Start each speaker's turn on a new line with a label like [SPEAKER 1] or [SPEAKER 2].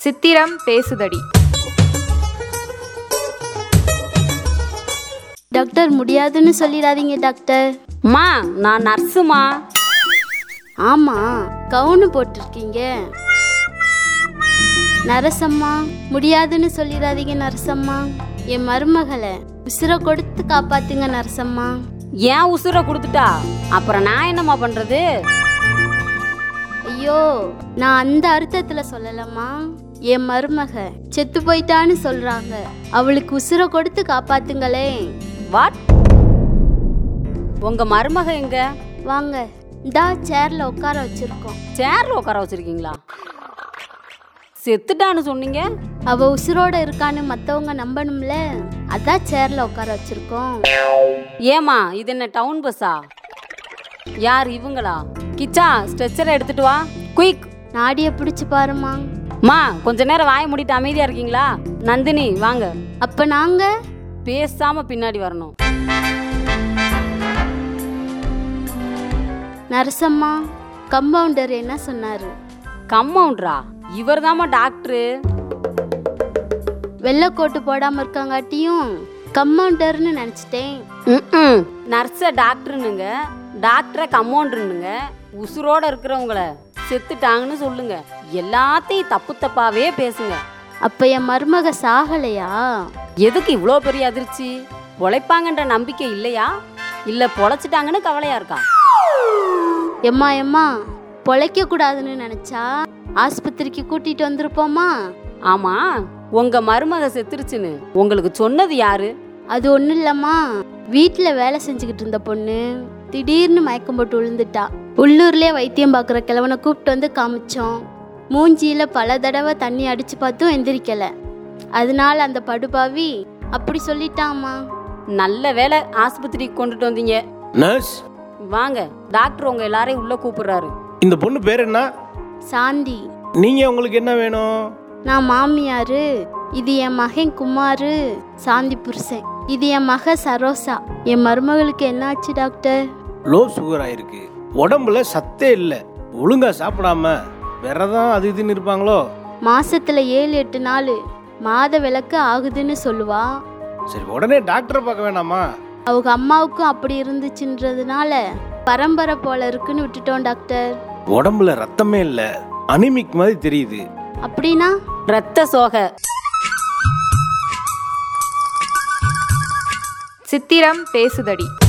[SPEAKER 1] சித்திரம் பேசுதடி
[SPEAKER 2] டாக்டர் முடியாதுன்னு சொல்லிடாதீங்க டாக்டர்
[SPEAKER 3] அம்மா நான் நர்ஸுமா
[SPEAKER 2] ஆமா கவுனு போட்டிருக்கீங்க நரசம்மா முடியாதுன்னு சொல்லிடாதீங்க நரசம்மா என் மருமகளை உசுரை கொடுத்து காப்பாத்துங்க நரசம்மா
[SPEAKER 3] ஏன் உசுரை கொடுத்துட்டா அப்புறம் நான் என்னம்மா பண்றது
[SPEAKER 2] ஐயோ நான் அந்த அர்த்தத்துல சொல்லலம்மா என் மருமக செத்து போயிட்டான்னு சொல்றாங்க அவளுக்கு உசுரை கொடுத்து காப்பாத்துங்களே
[SPEAKER 3] வாட் உங்க மருமக எங்க
[SPEAKER 2] வாங்க இந்தா சேர்ல உட்கார வச்சிருக்கோம்
[SPEAKER 3] சேர்ல உட்கார வச்சிருக்கீங்களா செத்துட்டான்னு சொன்னீங்க
[SPEAKER 2] அவ உசுரோட இருக்கான்னு மத்தவங்க நம்பணும்ல அதான் சேர்ல உட்கார வச்சிருக்கோம்
[SPEAKER 3] ஏமா இது என்ன டவுன் பஸ்ஸா யார் இவங்களா கிச்சா ஸ்ட்ரெச்சரை எடுத்துட்டு வா குயிக்
[SPEAKER 2] நாடிய பிடிச்சு பாருமா
[SPEAKER 3] மா கொஞ்ச நேரம் வாய மூடிட்டு அமைதியா இருக்கீங்களா நந்தினி வாங்க
[SPEAKER 2] அப்ப நாங்க
[SPEAKER 3] பேசாம பின்னாடி வரணும்
[SPEAKER 2] நரசம்மா கம்பவுண்டர் என்ன சொன்னாரு
[SPEAKER 3] கம்பவுண்டரா இவர் தாமா டாக்டரு
[SPEAKER 2] வெள்ளைக்கோட்டு போடாம இருக்காங்காட்டியும் கம்பவுண்டர்னு நினைச்சிட்டேன்
[SPEAKER 3] ம்ம். நர்ஸ டாக்டருனுங்க டாக்டரை கம்பவுண்டருனுங்க உசுரோட இருக்கிறவங்கள செத்துட்டாங்கன்னு சொல்லுங்க எல்லாத்தையும் தப்பு தப்பாவே பேசுங்க
[SPEAKER 2] அப்ப என் மருமக சாகலையா
[SPEAKER 3] எதுக்கு இவ்வளோ பெரிய அதிர்ச்சி பொழைப்பாங்கன்ற நம்பிக்கை இல்லையா இல்ல பொழைச்சிட்டாங்கன்னு கவலையா இருக்கா
[SPEAKER 2] எம்மா எம்மா பொழைக்க கூடாதுன்னு நினைச்சா ஆஸ்பத்திரிக்கு கூட்டிட்டு வந்திருப்போமா
[SPEAKER 3] ஆமா உங்க மருமக செத்துருச்சுன்னு உங்களுக்கு சொன்னது யாரு
[SPEAKER 2] அது ஒன்றும் இல்லம்மா வீட்டில் வேலை செஞ்சுக்கிட்டு இருந்த பொண்ணு திடீர்னு மயக்கம் போட்டு விழுந்துட்டா உள்ளூர்லேயே வைத்தியம் பார்க்குற கிழவனை கூப்பிட்டு வந்து காமிச்சோம் மூஞ்சியில பல தடவை தண்ணி அடிச்சு பார்த்தும் எந்திரிக்கல அதனால அந்த படுபாவி அப்படி சொல்லிட்டாம்மா
[SPEAKER 3] நல்ல வேலை ஆஸ்பத்திரிக்கு கொண்டுட்டு வந்தீங்க
[SPEAKER 4] நர்ஸ்
[SPEAKER 3] வாங்க டாக்டர் உங்க எல்லாரையும் உள்ள கூப்பிடுறாரு
[SPEAKER 4] இந்த பொண்ணு பேர் என்ன
[SPEAKER 2] சாந்தி
[SPEAKER 4] நீங்க உங்களுக்கு என்ன வேணும்
[SPEAKER 2] நான் மாமியாரு இது என் மகன் குமாரு சாந்தி புருஷன் இது என் மக சரோசா என் மருமகளுக்கு என்னாச்சு டாக்டர்
[SPEAKER 4] லோ சுகர் ஆயிருக்கு உடம்புல சத்தே இல்லை ஒழுங்கா சாப்பிடாம விரதம் அது இதுன்னு இருப்பாங்களோ
[SPEAKER 2] மாசத்துல ஏழு எட்டு நாள் மாத விளக்கு ஆகுதுன்னு சொல்லுவா
[SPEAKER 4] சரி உடனே டாக்டரை பார்க்க வேணாமா
[SPEAKER 2] அவங்க அம்மாவுக்கும் அப்படி இருந்துச்சுன்றதுனால பரம்பரை போல இருக்குன்னு விட்டுட்டோம் டாக்டர்
[SPEAKER 4] உடம்புல ரத்தமே இல்லை அனிமிக் மாதிரி தெரியுது
[SPEAKER 2] அப்படின்னா
[SPEAKER 3] ரத்த சோகை
[SPEAKER 1] சித்திரம் பேசுதடி